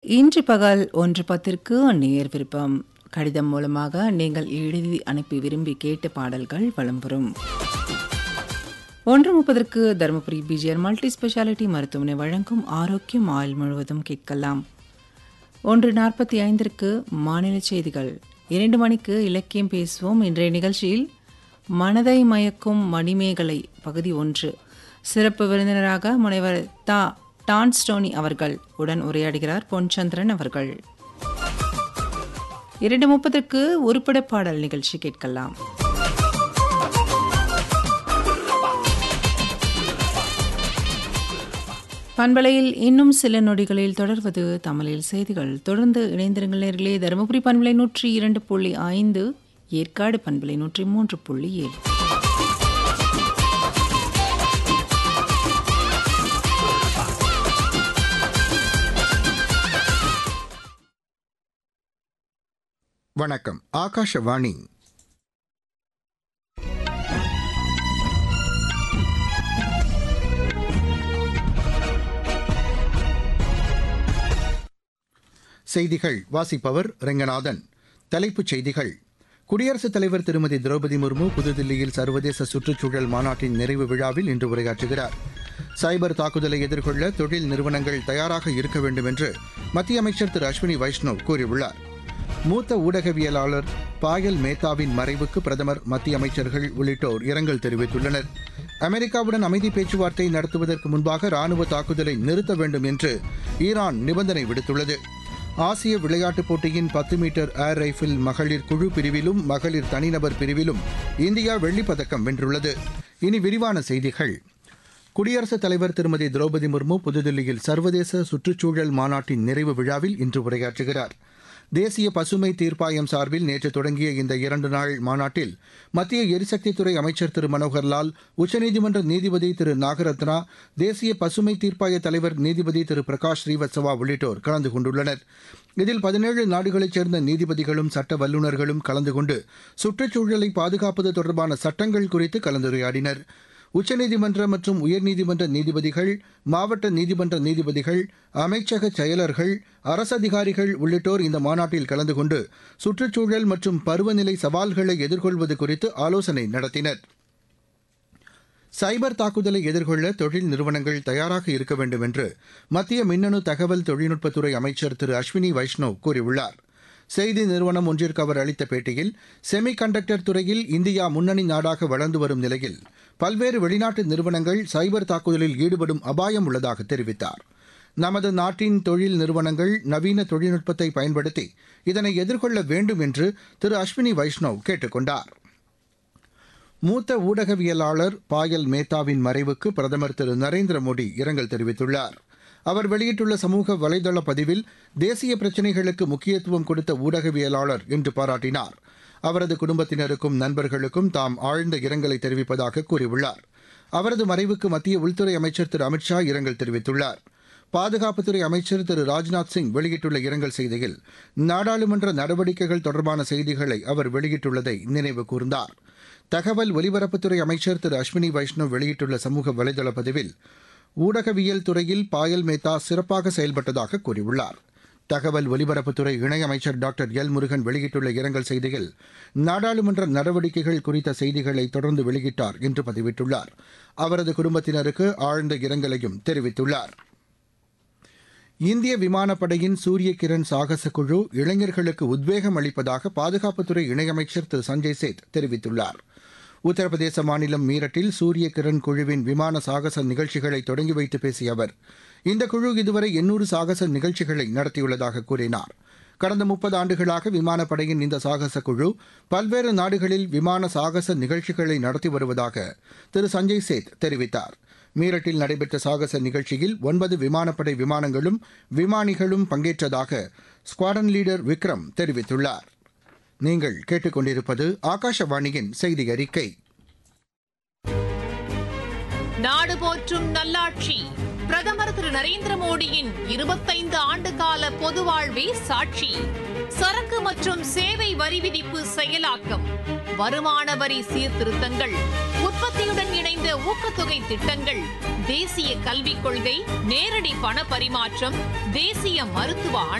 இன்று பகல் ஒன்று பத்திற்கு நேர் விருப்பம் கடிதம் மூலமாக நீங்கள் எழுதி அனுப்பி விரும்பி கேட்ட பாடல்கள் வளம்பெறும் ஒன்று முப்பதற்கு தருமபுரி பிஜிஆர் மல்டி ஸ்பெஷாலிட்டி மருத்துவமனை வழங்கும் ஆரோக்கியம் ஆயுள் முழுவதும் கேட்கலாம் ஒன்று நாற்பத்தி ஐந்திற்கு மாநில செய்திகள் இரண்டு மணிக்கு இலக்கியம் பேசுவோம் இன்றைய நிகழ்ச்சியில் மனதை மயக்கும் மணிமேகலை பகுதி ஒன்று சிறப்பு விருந்தினராக முனைவர் தா டான்ஸ்டோனி அவர்கள் உடன் உரையாடுகிறார் பொன்சந்திரன் அவர்கள் இரண்டு முப்பதற்கு உருப்பட பாடல் நிகழ்ச்சி கேட்கலாம் பண்பலையில் இன்னும் சில நொடிகளில் தொடர்வது தமிழில் செய்திகள் தொடர்ந்து இணைந்திருங்கள் நேர்களே தருமபுரி பண்பலை நூற்றி இரண்டு புள்ளி ஐந்து ஏற்காடு பண்பலை நூற்றி மூன்று புள்ளி ஏழு வணக்கம் ஆகாஷவாணி செய்திகள் வாசிப்பவர் ரெங்கநாதன் தலைப்புச் செய்திகள் குடியரசுத் தலைவர் திருமதி திரௌபதி முர்மு புதுதில்லியில் சர்வதேச சுற்றுச்சூழல் மாநாட்டின் நிறைவு விழாவில் இன்று உரையாற்றுகிறார் சைபர் தாக்குதலை எதிர்கொள்ள தொழில் நிறுவனங்கள் தயாராக இருக்க வேண்டும் என்று மத்திய அமைச்சர் திரு அஸ்வினி வைஷ்ணவ் கூறியுள்ளார் மூத்த ஊடகவியலாளர் பாயல் மேத்தாவின் மறைவுக்கு பிரதமர் மத்திய அமைச்சர்கள் உள்ளிட்டோர் இரங்கல் தெரிவித்துள்ளனர் அமெரிக்காவுடன் அமைதி பேச்சுவார்த்தை நடத்துவதற்கு முன்பாக ராணுவ தாக்குதலை நிறுத்த வேண்டும் என்று ஈரான் நிபந்தனை விடுத்துள்ளது ஆசிய விளையாட்டுப் போட்டியின் பத்து மீட்டர் ஏர் ரைஃபிள் மகளிர் குழு பிரிவிலும் மகளிர் தனிநபர் பிரிவிலும் இந்தியா வெள்ளிப் பதக்கம் வென்றுள்ளது இனி விரிவான செய்திகள் குடியரசுத் தலைவர் திருமதி திரௌபதி முர்மு புதுதில்லியில் சர்வதேச சுற்றுச்சூழல் மாநாட்டின் நிறைவு விழாவில் இன்று உரையாற்றுகிறார் தேசிய பசுமை தீர்ப்பாயம் சார்பில் நேற்று தொடங்கிய இந்த இரண்டு நாள் மாநாட்டில் மத்திய எரிசக்தித்துறை அமைச்சர் திரு மனோகர்லால் உச்சநீதிமன்ற நீதிபதி திரு நாகரத்னா தேசிய பசுமை தீர்ப்பாய தலைவர் நீதிபதி திரு பிரகாஷ் ஸ்ரீவத்சவா உள்ளிட்டோர் கலந்து கொண்டுள்ளனர் இதில் பதினேழு நாடுகளைச் சேர்ந்த நீதிபதிகளும் சட்ட வல்லுநர்களும் கலந்து கொண்டு சுற்றுச்சூழலை பாதுகாப்பது தொடர்பான சட்டங்கள் குறித்து கலந்துரையாடினர் உச்சநீதிமன்ற மற்றும் உயர்நீதிமன்ற நீதிபதிகள் மாவட்ட நீதிமன்ற நீதிபதிகள் அமைச்சக செயலர்கள் அரசு அதிகாரிகள் உள்ளிட்டோர் இந்த மாநாட்டில் கலந்து கொண்டு சுற்றுச்சூழல் மற்றும் பருவநிலை சவால்களை எதிர்கொள்வது குறித்து ஆலோசனை நடத்தினர் சைபர் தாக்குதலை எதிர்கொள்ள தொழில் நிறுவனங்கள் தயாராக இருக்க வேண்டும் என்று மத்திய மின்னணு தகவல் தொழில்நுட்பத்துறை அமைச்சர் திரு அஸ்வினி வைஷ்ணவ் கூறியுள்ளார் செய்தி நிறுவனம் ஒன்றிற்கு அவர் அளித்த பேட்டியில் செமி கண்டக்டர் துறையில் இந்தியா முன்னணி நாடாக வளர்ந்து வரும் நிலையில் பல்வேறு வெளிநாட்டு நிறுவனங்கள் சைபர் தாக்குதலில் ஈடுபடும் அபாயம் உள்ளதாக தெரிவித்தார் நமது நாட்டின் தொழில் நிறுவனங்கள் நவீன தொழில்நுட்பத்தை பயன்படுத்தி இதனை எதிர்கொள்ள வேண்டும் என்று திரு அஸ்வினி வைஷ்ணவ் கேட்டுக் கொண்டார் மூத்த ஊடகவியலாளர் பாயல் மேத்தாவின் மறைவுக்கு பிரதமர் திரு நரேந்திர மோடி இரங்கல் தெரிவித்துள்ளார் அவர் வெளியிட்டுள்ள சமூக வலைதள பதிவில் தேசிய பிரச்சினைகளுக்கு முக்கியத்துவம் கொடுத்த ஊடகவியலாளர் என்று பாராட்டினார் அவரது குடும்பத்தினருக்கும் நண்பர்களுக்கும் தாம் ஆழ்ந்த இரங்கலை தெரிவிப்பதாக கூறியுள்ளார் அவரது மறைவுக்கு மத்திய உள்துறை அமைச்சர் திரு அமித்ஷா இரங்கல் தெரிவித்துள்ளார் பாதுகாப்புத்துறை அமைச்சர் திரு ராஜ்நாத் சிங் வெளியிட்டுள்ள இரங்கல் செய்தியில் நாடாளுமன்ற நடவடிக்கைகள் தொடர்பான செய்திகளை அவர் வெளியிட்டுள்ளதை நினைவு கூர்ந்தார் தகவல் ஒலிபரப்புத்துறை அமைச்சர் திரு அஸ்வினி வைஷ்ணவ் வெளியிட்டுள்ள சமூக வலைதள பதிவில் ஊடகவியல் துறையில் பாயல் மேத்தா சிறப்பாக செயல்பட்டதாக கூறியுள்ளார் தகவல் ஒலிபரப்புத்துறை இணையமைச்சர் டாக்டர் எல் முருகன் வெளியிட்டுள்ள இரங்கல் செய்தியில் நாடாளுமன்ற நடவடிக்கைகள் குறித்த செய்திகளை தொடர்ந்து வெளியிட்டார் என்று பதிவிட்டுள்ளார் அவரது குடும்பத்தினருக்கு ஆழ்ந்த இரங்கலையும் தெரிவித்துள்ளார் இந்திய விமானப்படையின் சூரிய கிரண் சாகச குழு இளைஞர்களுக்கு உத்வேகம் அளிப்பதாக பாதுகாப்புத்துறை இணையமைச்சர் திரு சஞ்சய் சேத் தெரிவித்துள்ளார் உத்தரப்பிரதேச மாநிலம் மீரட்டில் சூரிய கிரண் குழுவின் விமான சாகச நிகழ்ச்சிகளை தொடங்கி வைத்து பேசிய அவர் இந்த குழு இதுவரை எண்ணூறு சாகச நிகழ்ச்சிகளை நடத்தியுள்ளதாக கூறினார் கடந்த முப்பது ஆண்டுகளாக விமானப்படையின் இந்த சாகச குழு பல்வேறு நாடுகளில் விமான சாகச நிகழ்ச்சிகளை நடத்தி வருவதாக திரு சஞ்சய் சேத் தெரிவித்தார் மீரட்டில் நடைபெற்ற சாகச நிகழ்ச்சியில் ஒன்பது விமானப்படை விமானங்களும் விமானிகளும் பங்கேற்றதாக ஸ்குவாடன் லீடர் விக்ரம் தெரிவித்துள்ளார் நீங்கள் கேட்டுக்கொண்டிருப்பது ஆகாஷவாணியின் செய்தி அறிக்கை நாடு போற்றும் நல்லாட்சி பிரதமர் திரு நரேந்திர மோடியின் இருபத்தைந்து ஆண்டு கால பொது வாழ்வே சாட்சி சரக்கு மற்றும் சேவை வரி விதிப்பு செயலாக்கம் வருமான வரி சீர்திருத்தங்கள் உற்பத்தியுடன் இணைந்த ஊக்கத்தொகை திட்டங்கள் தேசிய கல்விக் கொள்கை நேரடி பண பரிமாற்றம் தேசிய மருத்துவ